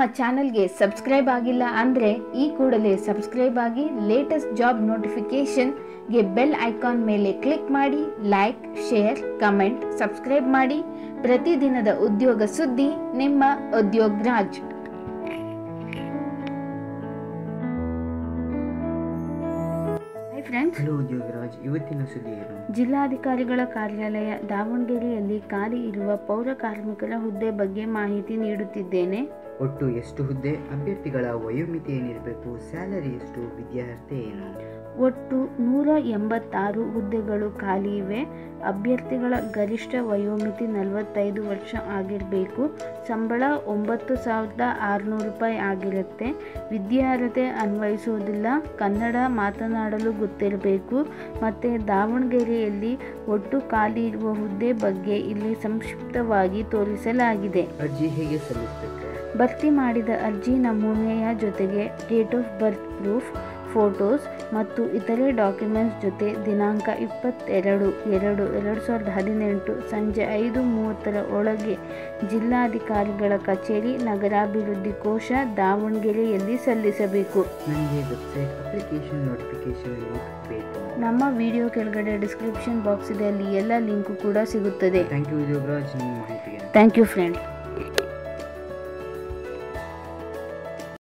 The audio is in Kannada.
ನಮ್ಮ ಚಾನೆಲ್ಗೆ ಸಬ್ಸ್ಕ್ರೈಬ್ ಆಗಿಲ್ಲ ಅಂದರೆ ಈ ಕೂಡಲೇ ಸಬ್ಸ್ಕ್ರೈಬ್ ಆಗಿ ಲೇಟೆಸ್ಟ್ ಜಾಬ್ ನೋಟಿಫಿಕೇಷನ್ಗೆ ಬೆಲ್ ಐಕಾನ್ ಮೇಲೆ ಕ್ಲಿಕ್ ಮಾಡಿ ಲೈಕ್ ಶೇರ್ ಕಮೆಂಟ್ ಸಬ್ಸ್ಕ್ರೈಬ್ ಮಾಡಿ ಪ್ರತಿದಿನದ ಉದ್ಯೋಗ ಸುದ್ದಿ ನಿಮ್ಮ Udyog Raj hi friends hello Udyograj ಇವತ್ತಿನ ಸುದ್ದಿ ಏನು ಜಿಲ್ಲಾಧಿಕಾರಿಗಳ ಕಾರ್ಯಾಲಯ ದಾವಣಗೆರೆಯಲ್ಲಿ ಖಾಲಿ ಇರುವ ಪೌರ ಕಾರ್ಮಿಕರ ಹುದ್ದೆ ಬಗ್ಗೆ ಮಾಹಿತಿ ನೀಡುತ್ತಿದ್ದೇನೆ ಒಟ್ಟು ಎಷ್ಟು ಹುದ್ದೆ ಅಭ್ಯರ್ಥಿಗಳ ವಯೋಮಿತಿ ಏನಿರಬೇಕು ಸ್ಯಾಲರಿ ಎಷ್ಟು ವಿದ್ಯಾರ್ಥಿ ಏನು ಒಟ್ಟು ನೂರ ಎಂಬತ್ತಾರು ಹುದ್ದೆಗಳು ಖಾಲಿ ಇವೆ ಅಭ್ಯರ್ಥಿಗಳ ಗರಿಷ್ಠ ವಯೋಮಿತಿ ನಲವತ್ತೈದು ವರ್ಷ ಆಗಿರಬೇಕು ಸಂಬಳ ಒಂಬತ್ತು ಸಾವಿರದ ಆರುನೂರು ರೂಪಾಯಿ ಆಗಿರುತ್ತೆ ವಿದ್ಯಾರ್ಹತೆ ಅನ್ವಯಿಸುವುದಿಲ್ಲ ಕನ್ನಡ ಮಾತನಾಡಲು ಗೊತ್ತಿರಬೇಕು ಮತ್ತು ದಾವಣಗೆರೆಯಲ್ಲಿ ಒಟ್ಟು ಖಾಲಿ ಇರುವ ಹುದ್ದೆ ಬಗ್ಗೆ ಇಲ್ಲಿ ಸಂಕ್ಷಿಪ್ತವಾಗಿ ತೋರಿಸಲಾಗಿದೆ ಅರ್ಜಿ ಹೇಗೆ ಸಲ್ಲಿಸಬೇಕು ಭರ್ತಿ ಮಾಡಿದ ಅರ್ಜಿ ನಮೂನೆಯ ಜೊತೆಗೆ date of birth proof photos ಮತ್ತು ಇತರೆ ಡಾಕ್ಯುಮೆಂಟ್ಸ್ ಜೊತೆ ದಿನಾಂಕ ಇಪ್ಪತ್ತೆರಡು ಎರಡು ಎರಡು ಸಾವಿರದ ಹದಿನೆಂಟು ಸಂಜೆ ಐದು ಮೂವತ್ತರ ಒಳಗೆ ಜಿಲ್ಲಾಧಿಕಾರಿಗಳ ಕಚೇರಿ ನಗರಾಭಿವೃದ್ಧಿ ಕೋಶ ದಾವಣಗೆರೆಯಲ್ಲಿ ಸಲ್ಲಿಸಬೇಕು ನನಗೆ ವೆಬ್ಸೈಟ್ ಅಪ್ಲಿಕೇಶನ್ ನೋಟಿಫಿಕೇಶನ್ ಲಿಂಕ್ ಬೇಕು ನಮ್ಮ ವಿಡಿಯೋ ಕೆಳಗಡೆ ಡಿಸ್ಕ್ರಿಪ್ಷನ್ ಬಾಕ್ಸ್ ಇದೆ ಅಲ್ಲಿ ಎಲ್ಲ ಲಿಂಕು ಕೂಡ ಸಿಗುತ್ತದೆ ಥ್ಯಾಂಕ್ ಯು ಉದ್ಯೋಗರಾಜ್ ನಿಮ್ಮ ಮಾಹಿತಿಗೆ ಥ್ಯಾಂಕ್ ಯು ಫ್ರೆಂಡ್